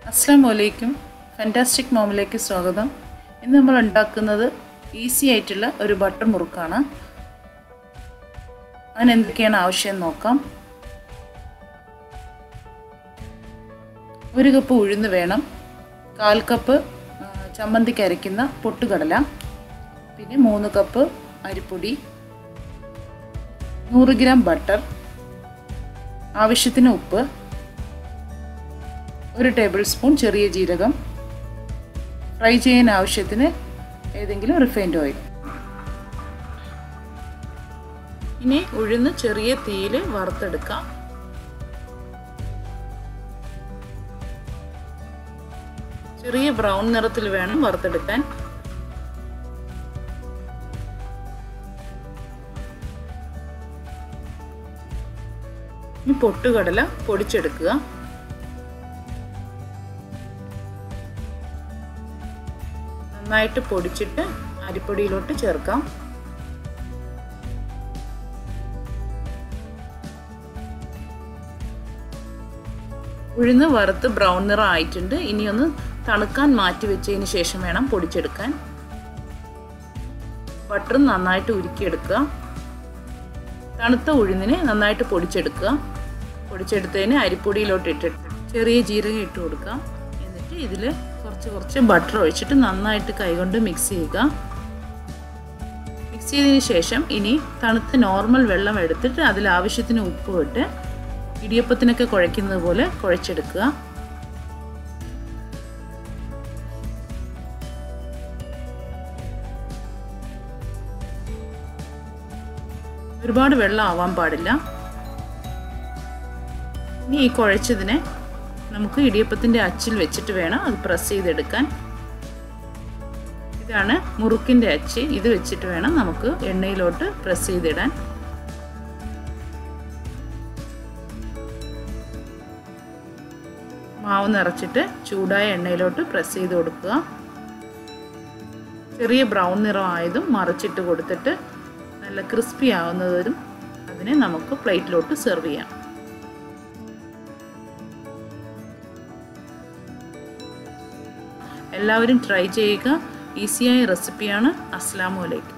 അസ്സാം വലൈക്കും ഫാൻറ്റാസ്റ്റിക് മോമിലേക്ക് സ്വാഗതം ഇന്ന് നമ്മൾ ഉണ്ടാക്കുന്നത് ഈസി ആയിട്ടുള്ള ഒരു ബട്ടർ മുറുക്കാണ് അതിന് എന്തൊക്കെയാണ് ആവശ്യം നോക്കാം ഒരു കപ്പ് ഉഴുന്ന് വേണം കാൽ കപ്പ് ആ, ചമ്മന്തിക്ക് അരയ്ക്കുന്ന പൊട്ടുകടല പിന്നെ മൂന്ന് കപ്പ് അരിപ്പൊടി നൂറ് ഗ്രാം ബട്ടർ ആവശ്യത്തിന് ഉപ്പ് ഒരു ടേബിൾ സ്പൂൺ ചെറിയ ജീരകം ഫ്രൈ ചെയ്യാൻ ആവശ്യത്തിന് ഏതെങ്കിലും റിഫൈൻഡ് ഓയിൽ ഇനി ഉഴുന്ന് ചെറിയ തീയിൽ വറുത്തെടുക്കാം ചെറിയ ബ്രൗൺ നിറത്തിൽ വേണം വറുത്തെടുക്കാൻ ഇനി പൊട്ടുകടല പൊടിച്ചെടുക്കുക നന്നായിട്ട് പൊടിച്ചിട്ട് അരിപ്പൊടിയിലോട്ട് ചേർക്കാം ഉഴുന്ന് വറുത്ത് ബ്രൗൺ നിറം ആയിട്ടുണ്ട് ഇനി ഒന്ന് തണുക്കാൻ മാറ്റി വെച്ചതിന് ശേഷം വേണം പൊടിച്ചെടുക്കാൻ ബട്ടർ നന്നായിട്ട് ഉരുക്കിയെടുക്കുക തണുത്ത ഉഴുന്നിനെ നന്നായിട്ട് പൊടിച്ചെടുക്കുക പൊടിച്ചെടുത്തതിന് അരിപ്പൊടിയിലോട്ട് ഇട്ടിട്ട് ചെറിയ ജീരകം ഇട്ട് കൊടുക്കുക എന്നിട്ട് ഇതിൽ കുറച്ച് കുറച്ച് ബട്ടർ ഒഴിച്ചിട്ട് നന്നായിട്ട് കൈകൊണ്ട് മിക്സ് ചെയ്യുക മിക്സ് ചെയ്തതിന് ശേഷം ഇനി തണുത്ത നോർമൽ വെള്ളം എടുത്തിട്ട് അതിൽ ആവശ്യത്തിന് ഉപ്പ് ഇട്ട് ഇടിയപ്പത്തിനൊക്കെ കുഴയ്ക്കുന്നത് പോലെ കുഴച്ചെടുക്കുക ഒരുപാട് വെള്ളം ആവാൻ പാടില്ല ഇനി ഈ കുഴച്ചതിനെ നമുക്ക് ഇടിയപ്പത്തിൻ്റെ അച്ചിൽ വെച്ചിട്ട് വേണം അത് പ്രസ് ചെയ്തെടുക്കാൻ ഇതാണ് മുറുക്കിൻ്റെ അച്ച് ഇത് വെച്ചിട്ട് വേണം നമുക്ക് എണ്ണയിലോട്ട് പ്രസ് ചെയ്തിടാൻ മാവ് നിറച്ചിട്ട് ചൂടായ എണ്ണയിലോട്ട് പ്രസ് ചെയ്ത് കൊടുക്കുക ചെറിയ ബ്രൗൺ നിറം ആയതും മറിച്ചിട്ട് കൊടുത്തിട്ട് നല്ല ക്രിസ്പി ആവുന്നതും അതിനെ നമുക്ക് പ്ലേറ്റിലോട്ട് സെർവ് ചെയ്യാം എല്ലാവരും ട്രൈ ചെയ്യുക ഈസിയായ റെസിപ്പിയാണ് അസ്സാം വലൈക്കും